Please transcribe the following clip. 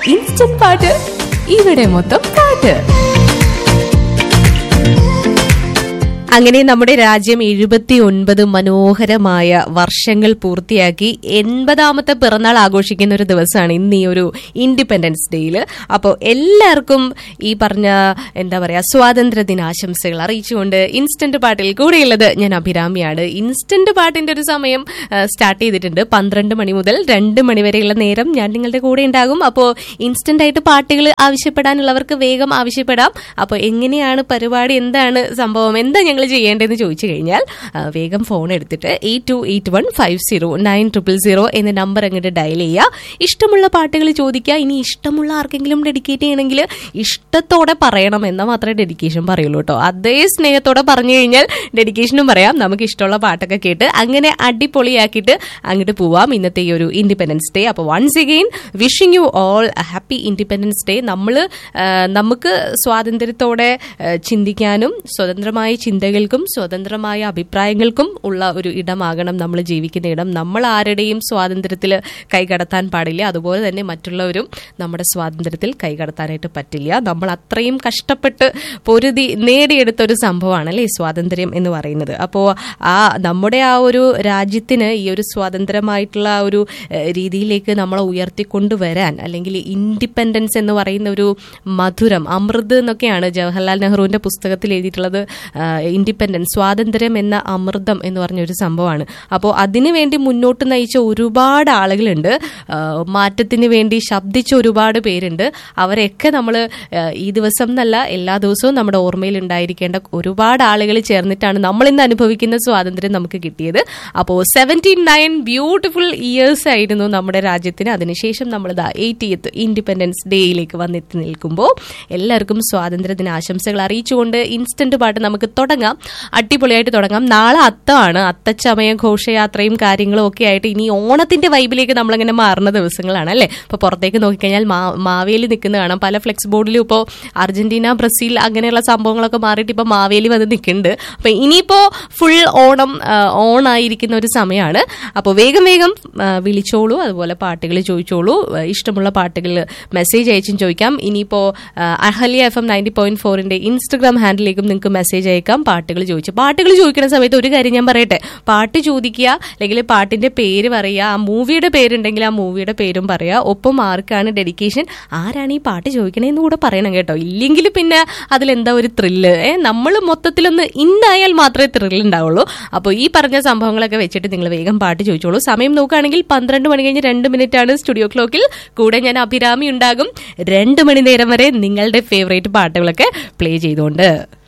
instant പാട്ട് ഇവിടെ മൊത്തം പാട്ട് അങ്ങനെ നമ്മുടെ രാജ്യം എഴുപത്തി ഒൻപത് മനോഹരമായ വർഷങ്ങൾ പൂർത്തിയാക്കി എൺപതാമത്തെ പിറന്നാൾ ആഘോഷിക്കുന്ന ഒരു ദിവസമാണ് ഇന്ന് ഈ ഒരു ഇൻഡിപെൻഡൻസ് ഡേയിൽ അപ്പോൾ എല്ലാവർക്കും ഈ പറഞ്ഞ എന്താ പറയാ സ്വാതന്ത്ര്യ ദിനാശംസകൾ അറിയിച്ചുകൊണ്ട് ഇൻസ്റ്റന്റ് പാട്ടിൽ കൂടെയുള്ളത് ഞാൻ അഭിരാമിയാണ് ഇൻസ്റ്റന്റ് പാട്ടിന്റെ ഒരു സമയം സ്റ്റാർട്ട് ചെയ്തിട്ടുണ്ട് പന്ത്രണ്ട് മണി മുതൽ രണ്ട് മണി വരെയുള്ള നേരം ഞാൻ നിങ്ങളുടെ കൂടെ ഉണ്ടാകും അപ്പോൾ ഇൻസ്റ്റന്റ് ആയിട്ട് പാട്ടുകൾ ആവശ്യപ്പെടാനുള്ളവർക്ക് വേഗം ആവശ്യപ്പെടാം അപ്പോൾ എങ്ങനെയാണ് പരിപാടി എന്താണ് സംഭവം എന്താ ഞങ്ങൾ ചെയ്യേണ്ടതെന്ന് ചോദിച്ചു കഴിഞ്ഞാൽ ആ, വേഗം ഫോൺ എടുത്തിട്ട് eight two eight one five zero nine triple zero എന്ന നമ്പർ അങ്ങോട്ട് ഡയൽ ചെയ്യുക ഇഷ്ടമുള്ള പാട്ടുകൾ ചോദിക്കുക ഇനി ഇഷ്ടമുള്ള ആർക്കെങ്കിലും ഡെഡിക്കേറ്റ് ചെയ്യണമെങ്കിൽ ഇഷ്ടത്തോടെ പറയണം എന്നാൽ മാത്രമേ ഡെഡിക്കേഷൻ പറയുള്ളൂ കേട്ടോ അതേ സ്നേഹത്തോടെ പറഞ്ഞു കഴിഞ്ഞാൽ ഡെഡിക്കേഷനും പറയാം നമുക്ക് ഇഷ്ടമുള്ള പാട്ടൊക്കെ കേട്ട് അങ്ങനെ അടിപൊളിയാക്കിയിട്ട് അങ്ങോട്ട് പോവാം ഇന്നത്തെ ഈ ഒരു ഇൻഡിപെൻഡൻസ് ഡേ അപ്പോൾ once again wishing you all happy independence day നമ്മൾ നമുക്ക് സ്വാതന്ത്ര്യത്തോടെ ആ, ചിന്തിക്കാനും സ്വതന്ത്രമായ ചിന്തകൾക്കും സ്വതന്ത്രമായ അഭിപ്രായങ്ങൾക്കും ഉള്ള ഒരു ഇടമാകണം നമ്മൾ ജീവിക്കുന്ന ഇടം നമ്മൾ ആരുടെയും സ്വാതന്ത്ര്യത്തിൽ കൈകടത്താൻ പാടില്ല അതുപോലെ തന്നെ മറ്റുള്ളവരും നമ്മുടെ സ്വാതന്ത്ര്യത്തിൽ കൈകടത്താനായിട്ട് പറ്റില്ല നമ്മൾ അത്രയും കഷ്ടപ്പെട്ട് പൊരുതി നേടിയെടുത്ത ഒരു സംഭവമാണ് അല്ലേ സ്വാതന്ത്ര്യം എന്ന് പറയുന്നത് അപ്പോൾ ആ നമ്മുടെ ആ ഒരു രാജ്യത്തിന് ഈ ഒരു സ്വതന്ത്രമായിട്ടുള്ള ആ ഒരു ഏഹ്, രീതിയിലേക്ക് നമ്മളെ ഉയർത്തിക്കൊണ്ടുവരാൻ അല്ലെങ്കിൽ ഇൻഡിപെൻഡൻസ് എന്ന് പറയുന്ന ഒരു മധുരം അമൃത് എന്നൊക്കെയാണ് ജവഹർലാൽ നെഹ്റുവിന്റെ പുസ്തകത്തിൽ എഴുതിയിട്ടുള്ളത് ഇൻഡിപെൻഡൻസ് സ്വാതന്ത്ര്യം എന്ന അമൃതം എന്ന് പറഞ്ഞ ഒരു സംഭവമാണ് അപ്പോൾ അതിനു വേണ്ടി മുന്നോട്ട് നയിച്ച ഒരുപാട് ആളുകളുണ്ട് ആ, മാറ്റത്തിന് വേണ്ടി ശബ്ദിച്ച ഒരുപാട് പേരുണ്ട് അവരെയൊക്കെ നമ്മൾ ഈ ദിവസം എന്നല്ല എല്ലാ ദിവസവും നമ്മുടെ ഓർമ്മയിൽ ഉണ്ടായിരിക്കേണ്ട ഒരുപാട് ആളുകൾ ചേർന്നിട്ടാണ് നമ്മൾ ഇന്ന് അനുഭവിക്കുന്ന സ്വാതന്ത്ര്യം നമുക്ക് കിട്ടിയത് അപ്പോൾ സെവൻറ്റി നയൻ ബ്യൂട്ടിഫുൾ ഇയേഴ്സ് ആയിരുന്നു നമ്മുടെ രാജ്യത്തിന് അതിനുശേഷം നമ്മൾ ഇതാ എയ്റ്റിയത്ത് ഇൻഡിപെൻഡൻസ് ഡേയിലേക്ക് വന്നെത്തി നിൽക്കുമ്പോൾ എല്ലാവർക്കും സ്വാതന്ത്ര്യ ദിന ആശംസകൾ അറിയിച്ചുകൊണ്ട് ഇൻസ്റ്റന്റ് പാട്ട് നമുക്ക് തുടങ്ങാം അടിപൊളിയായിട്ട് തുടങ്ങാം നാളെ അത്തമാണ് അത്തച്ചമയ ഘോഷയാത്രയും കാര്യങ്ങളും ഒക്കെ ആയിട്ട് ഇനി ഓണത്തിന്റെ വൈബിലേക്ക് നമ്മളിങ്ങനെ മാറുന്ന ദിവസങ്ങളാണ് അല്ലേ ഇപ്പൊ പുറത്തേക്ക് നോക്കിക്കഴിഞ്ഞാൽ മാ മാവേലി നിൽക്കുന്ന കാണാം പല ഫ്ലെക്സ് ബോർഡിലും ഇപ്പോൾ അർജന്റീന ബ്രസീൽ അങ്ങനെയുള്ള സംഭവങ്ങളൊക്കെ മാറിയിട്ട് ഇപ്പൊ മാവേലി വന്ന് നിൽക്കുന്നുണ്ട് അപ്പൊ ഇനിയിപ്പോ ഫുൾ ഓണം ആ, ഓണായിരിക്കുന്ന ഒരു സമയമാണ് അപ്പോൾ വേഗം വേഗം ആ, വിളിച്ചോളൂ അതുപോലെ പാട്ടുകൾ ചോദിച്ചോളൂ ആ, ഇഷ്ടമുള്ള പാട്ടുകൾ മെസ്സേജ് അയച്ചും ചോദിക്കാം ഇനിയിപ്പോ ആ, Ahalya F M ninety point ഫോറിന്റെ ഇൻസ്റ്റഗ്രാം ഹാൻഡിലേക്കും നിങ്ങൾക്ക് മെസ്സേജ് അയക്കാം പാട്ടുകൾ ചോദിച്ചു പാട്ടുകൾ ചോദിക്കുന്ന സമയത്ത് ഒരു കാര്യം ഞാൻ പറയട്ടെ പാട്ട് ചോദിക്കുക അല്ലെങ്കിൽ പാട്ടിന്റെ പേര് പറയുക ആ മൂവിയുടെ പേരുണ്ടെങ്കിൽ ആ മൂവിയുടെ പേരും പറയുക ഒപ്പം ആർക്കാണ് ഡെഡിക്കേഷൻ ആരാണ് ഈ പാട്ട് ചോദിക്കണേന്ന് കൂടെ പറയണം കേട്ടോ ഇല്ലെങ്കിൽ പിന്നെ അതിലെന്താ ഒരു ത്രില്ല് ഏ നമ്മൾ മൊത്തത്തിലൊന്ന് ഇന്നായാൽ മാത്രമേ ത്രില്ല് ഉണ്ടാവുള്ളൂ അപ്പോൾ ഈ പറഞ്ഞ സംഭവങ്ങളൊക്കെ വെച്ചിട്ട് നിങ്ങൾ വേഗം പാട്ട് ചോദിച്ചോളൂ സമയം നോക്കുകയാണെങ്കിൽ പന്ത്രണ്ട് മണി കഴിഞ്ഞ് രണ്ട് മിനിറ്റ് ആണ് സ്റ്റുഡിയോ ക്ലോക്കിൽ കൂടെ ഞാൻ അഭിരാമി ഉണ്ടാകും രണ്ട് മണി നേരം വരെ നിങ്ങളുടെ ഫേവറേറ്റ് പാട്ടുകളൊക്കെ പ്ലേ ചെയ്തുകൊണ്ട്